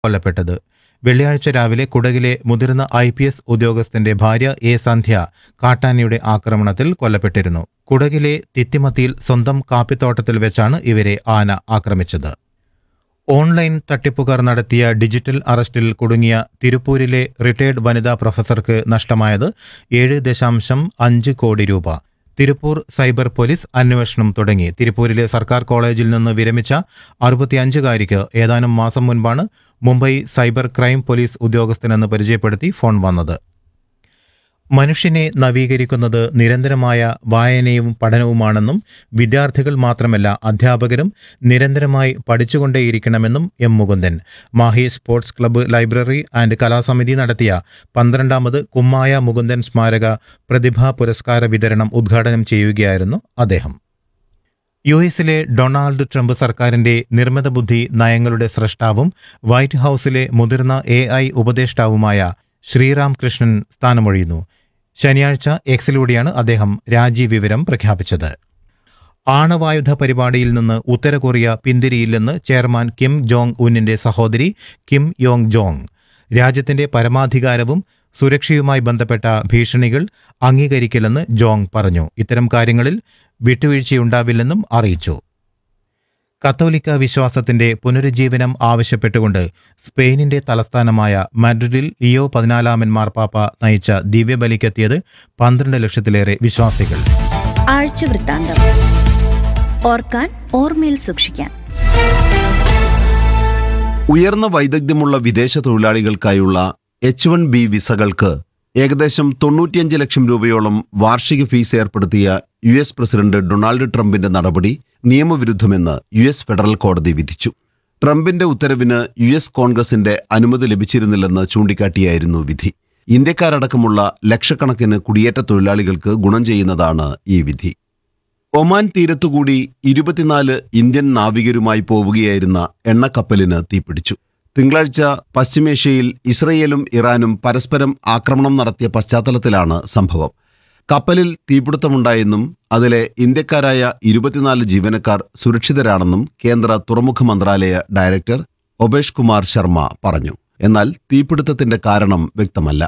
കൊല്ലപ്പെട്ടത് വെള്ളിയാഴ്ച രാവിലെ കുടകിലെ മുതിർന്ന ഐ പി എസ് ഉദ്യോഗസ്ഥന്റെ ഭാര്യ എ സന്ധ്യ കാട്ടാനയുടെ ആക്രമണത്തിൽ കൊല്ലപ്പെട്ടിരുന്നു കുടകിലെ തിത്തിമത്തിയിൽ സ്വന്തം കാപ്പിത്തോട്ടത്തിൽ വെച്ചാണ് ഇവരെ ആന ആക്രമിച്ചത് ഓൺലൈൻ തട്ടിപ്പുകാർ നടത്തിയ ഡിജിറ്റൽ അറസ്റ്റിൽ കുടുങ്ങിയ തിരുപ്പൂരിലെ റിട്ടയർഡ് വനിതാ പ്രൊഫസർക്ക് നഷ്ടമായത് ഏഴ് ദശാംശം അഞ്ച് കോടി രൂപ തിരുപ്പൂർ സൈബർ പോലീസ് അന്വേഷണം തുടങ്ങി തിരുപ്പൂരിലെ സർക്കാർ കോളേജിൽ നിന്ന് വിരമിച്ച അറുപത്തിയഞ്ചുകാരിക്ക് ഏതാനും മാസം മുൻപാണ് മുംബൈ സൈബർ ക്രൈം പോലീസ് ഉദ്യോഗസ്ഥനെന്ന് പരിചയപ്പെടുത്തി ഫോൺ വന്നത് മനുഷ്യനെ നവീകരിക്കുന്നത് നിരന്തരമായ വായനയും പഠനവുമാണെന്നും വിദ്യാർത്ഥികൾ മാത്രമല്ല അധ്യാപകരും നിരന്തരമായി പഠിച്ചുകൊണ്ടേയിരിക്കണമെന്നും M Mukundan Mahe sports club library and കലാസമിതി നടത്തിയ പന്ത്രണ്ടാമത് കുമ്മായ മുകുന്ദൻ സ്മാരക പ്രതിഭാ പുരസ്കാര വിതരണം ഉദ്ഘാടനം ചെയ്യുകയായിരുന്നു അദ്ദേഹം യു എസിലെ ഡൊണാൾഡ് ട്രംപ് സർക്കാരിന്റെ നിർമ്മിത ബുദ്ധി നയങ്ങളുടെ സ്രഷ്ടാവും വൈറ്റ് ഹൌസിലെ മുതിർന്ന എ ഐ ഉപദേഷ്ടാവുമായ ശ്രീറാം കൃഷ്ണൻ സ്ഥാനമൊഴിയുന്നു ശനിയാഴ്ച എക്സിലൂടെയാണ് അദ്ദേഹം രാജിവിവരം പ്രഖ്യാപിച്ചത് ആണവായുധ പരിപാടിയിൽ നിന്ന് ഉത്തര കൊറിയ പിന്തിരിയില്ലെന്ന് ചെയർമാൻ കിം ജോങ് ഉന്നിന്റെ സഹോദരി കിം യോങ് ജോങ് രാജ്യത്തിന്റെ പരമാധികാരവും സുരക്ഷയുമായി ബന്ധപ്പെട്ട ഭീഷണികൾ അംഗീകരിക്കില്ലെന്ന് ജോങ് പറഞ്ഞു ഇത്തരം കാര്യങ്ങളിൽ വിട്ടുവീഴ്ചയുണ്ടാവില്ലെന്നും അറിയിച്ചു കത്തോലിക്ക വിശ്വാസത്തിന്റെ പുനരുജ്ജീവനം ആവശ്യപ്പെട്ടുകൊണ്ട് സ്പെയിനിന്റെ തലസ്ഥാനമായ മാഡ്രിഡിൽ ലിയോ പതിനാലാമൻ മാർപ്പാപ്പ നയിച്ച ദിവ്യബലിക്കെത്തിയത് പന്ത്രണ്ട് ലക്ഷത്തിലേറെ വിശ്വാസികൾ ആഴ്ച വൃത്താന്തം ഓർക്കാൻ ഓർമ്മയിൽ സൂക്ഷിക്കാൻ ഉയർന്ന വൈദഗ്ധ്യമുള്ള വിദേശ തൊഴിലാളികൾക്കായുള്ള എച്ച് വൺ ബി വിസകൾക്ക് ഏകദേശം തൊണ്ണൂറ്റിയഞ്ച് ലക്ഷം രൂപയോളം വാർഷിക ഫീസ് ഏർപ്പെടുത്തിയ യു എസ് പ്രസിഡന്റ് ഡൊണാൾഡ് ട്രംപിന്റെ നടപടി നിയമവിരുദ്ധമെന്ന് യു എസ് ഫെഡറൽ കോടതി വിധിച്ചു ട്രംപിന്റെ ഉത്തരവിന് യു എസ് കോൺഗ്രസിന്റെ അനുമതി ലഭിച്ചിരുന്നില്ലെന്ന് ചൂണ്ടിക്കാട്ടിയായിരുന്നു വിധി ഇന്ത്യക്കാരടക്കമുള്ള ലക്ഷക്കണക്കിന് കുടിയേറ്റ തൊഴിലാളികൾക്ക് ഗുണം ചെയ്യുന്നതാണ് ഈ വിധി ഒമാൻ തീരത്തുകൂടി ഇരുപത്തിനാല് ഇന്ത്യൻ നാവികരുമായി പോവുകയായിരുന്ന എണ്ണക്കപ്പലിന് തീപിടിച്ചു തിങ്കളാഴ്ച പശ്ചിമേഷ്യയിൽ ഇസ്രയേലും ഇറാനും പരസ്പരം ആക്രമണം നടത്തിയ പശ്ചാത്തലത്തിലാണ് സംഭവം കപ്പലിൽ തീപിടുത്തമുണ്ടായെന്നും അതിലെ ഇന്ത്യക്കാരായ ഇരുപത്തിനാല് ജീവനക്കാർ സുരക്ഷിതരാണെന്നും കേന്ദ്ര തുറമുഖ മന്ത്രാലയ ഡയറക്ടർ ഒബേഷ് കുമാർ ശർമ്മ പറഞ്ഞു എന്നാൽ തീപിടുത്തത്തിന്റെ കാരണം വ്യക്തമല്ല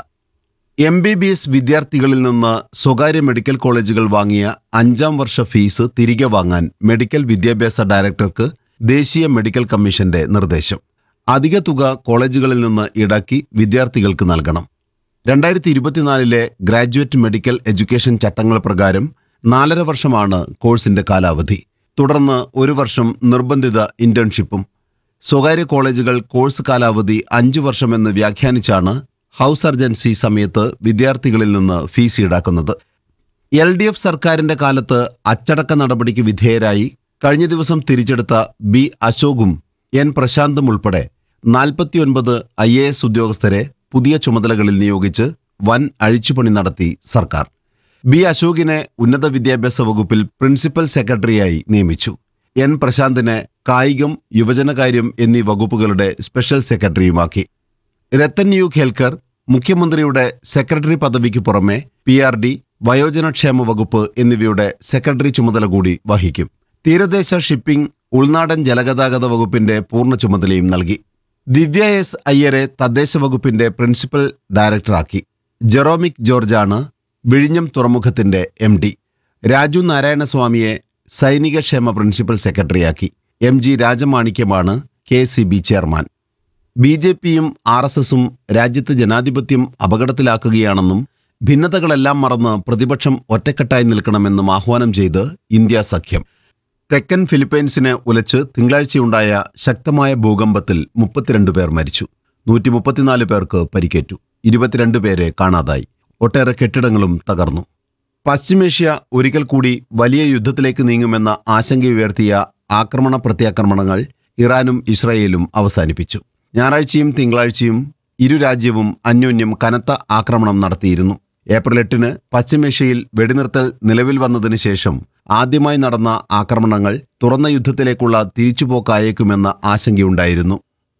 എം ബി ബി എസ് വിദ്യാർത്ഥികളിൽ നിന്ന് സ്വകാര്യ മെഡിക്കൽ കോളേജുകൾ വാങ്ങിയ അഞ്ചാം വർഷ ഫീസ് തിരികെ വാങ്ങാൻ മെഡിക്കൽ വിദ്യാഭ്യാസ ഡയറക്ടർക്ക് ദേശീയ മെഡിക്കൽ കമ്മീഷന്റെ നിർദ്ദേശം അധിക തുക കോളേജുകളിൽ നിന്ന് ഈടാക്കി വിദ്യാർത്ഥികൾക്ക് നൽകണം രണ്ടായിരത്തി ഇരുപത്തിനാലിലെ ഗ്രാജുവേറ്റ് മെഡിക്കൽ എഡ്യൂക്കേഷൻ ചട്ടങ്ങൾ പ്രകാരം നാലര വർഷമാണ് കോഴ്സിന്റെ കാലാവധി തുടർന്ന് ഒരു വർഷം നിർബന്ധിത ഇന്റേൺഷിപ്പും സ്വകാര്യ കോളേജുകൾ കോഴ്സ് കാലാവധി അഞ്ചു വർഷമെന്ന് വ്യാഖ്യാനിച്ചാണ് ഹൗസ് സർജൻസി സമയത്ത് വിദ്യാർത്ഥികളിൽ നിന്ന് ഫീസ് ഈടാക്കുന്നത് എൽ ഡി എഫ് സർക്കാരിന്റെ കാലത്ത് അച്ചടക്ക നടപടിക്ക് വിധേയരായി കഴിഞ്ഞ ദിവസം തിരിച്ചെടുത്ത ബി അശോകും എൻ പ്രശാന്തും ഉൾപ്പെടെ നാൽപ്പത്തിയൊൻപത് ഐ എ എസ് ഉദ്യോഗസ്ഥരെ പുതിയ ചുമതലകളിൽ നിയോഗിച്ച് വൻ അഴിച്ചുപണി നടത്തി സർക്കാർ ബി അശോകിനെ ഉന്നത വിദ്യാഭ്യാസ വകുപ്പിൽ പ്രിൻസിപ്പൽ സെക്രട്ടറിയായി നിയമിച്ചു എൻ പ്രശാന്തിനെ കായികം യുവജനകാര്യം എന്നീ വകുപ്പുകളുടെ സ്പെഷ്യൽ സെക്രട്ടറിയുമാക്കി രത്തൻ യു ഖേൽക്കർ മുഖ്യമന്ത്രിയുടെ സെക്രട്ടറി പദവിക്ക് പുറമെ പി ആർ ഡി വയോജനക്ഷേമ വകുപ്പ് എന്നിവയുടെ സെക്രട്ടറി ചുമതല കൂടി വഹിക്കും തീരദേശ ഷിപ്പിംഗ് ഉൾനാടൻ ജലഗതാഗത വകുപ്പിന്റെ പൂർണ്ണ ചുമതലയും നൽകി ദിവ്യ എസ് അയ്യരെ തദ്ദേശ വകുപ്പിന്റെ പ്രിൻസിപ്പൽ ഡയറക്ടറാക്കി ജെറോമിക് ജോർജാണ് വിഴിഞ്ഞം തുറമുഖത്തിന്റെ എം ഡി രാജു നാരായണസ്വാമിയെ സൈനിക ക്ഷേമ പ്രിൻസിപ്പൽ സെക്രട്ടറിയാക്കി എം ജി രാജമാണിക്യമാണ് K C B chairman B J പിയും ആർ എസ് എസും രാജ്യത്ത് ജനാധിപത്യം അപകടത്തിലാക്കുകയാണെന്നും ഭിന്നതകളെല്ലാം മറന്ന് പ്രതിപക്ഷം ഒറ്റക്കെട്ടായി നിൽക്കണമെന്നും ആഹ്വാനം ചെയ്ത് ഇന്ത്യ സഖ്യം തെക്കൻ ഫിലിപ്പൈൻസിനെ ഉലച്ച് തിങ്കളാഴ്ചയുണ്ടായ ശക്തമായ ഭൂകമ്പത്തിൽ മുപ്പത്തിരണ്ട് പേർ മരിച്ചു നൂറ്റി മുപ്പത്തിനാല് പേർക്ക് പരിക്കേറ്റു ഇരുപത്തിരണ്ട് പേരെ കാണാതായി ഒട്ടേറെ കെട്ടിടങ്ങളും തകർന്നു പശ്ചിമേഷ്യ ഒരിക്കൽ കൂടി വലിയ യുദ്ധത്തിലേക്ക് നീങ്ങുമെന്ന ആശങ്കയുയർത്തിയ ആക്രമണ പ്രത്യാക്രമണങ്ങൾ ഇറാനും ഇസ്രായേലും അവസാനിപ്പിച്ചു ഞായറാഴ്ചയും തിങ്കളാഴ്ചയും ഇരു രാജ്യവും അന്യോന്യം കനത്ത ആക്രമണം നടത്തിയിരുന്നു ഏപ്രിൽ എട്ടിന് പശ്ചിമേഷ്യയിൽ വെടിനിർത്തൽ നിലവിൽ വന്നതിന് ശേഷം ആദ്യമായി നടന്ന ആക്രമണങ്ങൾ തുറന്ന യുദ്ധത്തിലേക്കുള്ള തിരിച്ചുപോക്കായേക്കുമെന്ന ആശങ്കയുണ്ടായിരുന്നു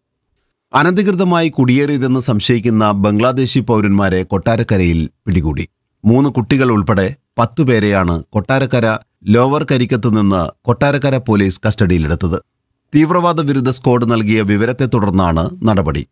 അനധികൃതമായി കുടിയേറിയതെന്ന് സംശയിക്കുന്ന ബംഗ്ലാദേശി പൗരന്മാരെ കൊട്ടാരക്കരയിൽ പിടികൂടി മൂന്ന് കുട്ടികൾ ഉൾപ്പെടെ പത്തുപേരെയാണ് കൊട്ടാരക്കര ലോവർ കരിക്കത്ത് നിന്ന് കൊട്ടാരക്കര പോലീസ് കസ്റ്റഡിയിലെടുത്തത് തീവ്രവാദ വിരുദ്ധ സ്ക്വാഡ് നൽകിയ വിവരത്തെ തുടർന്നാണ് നടപടി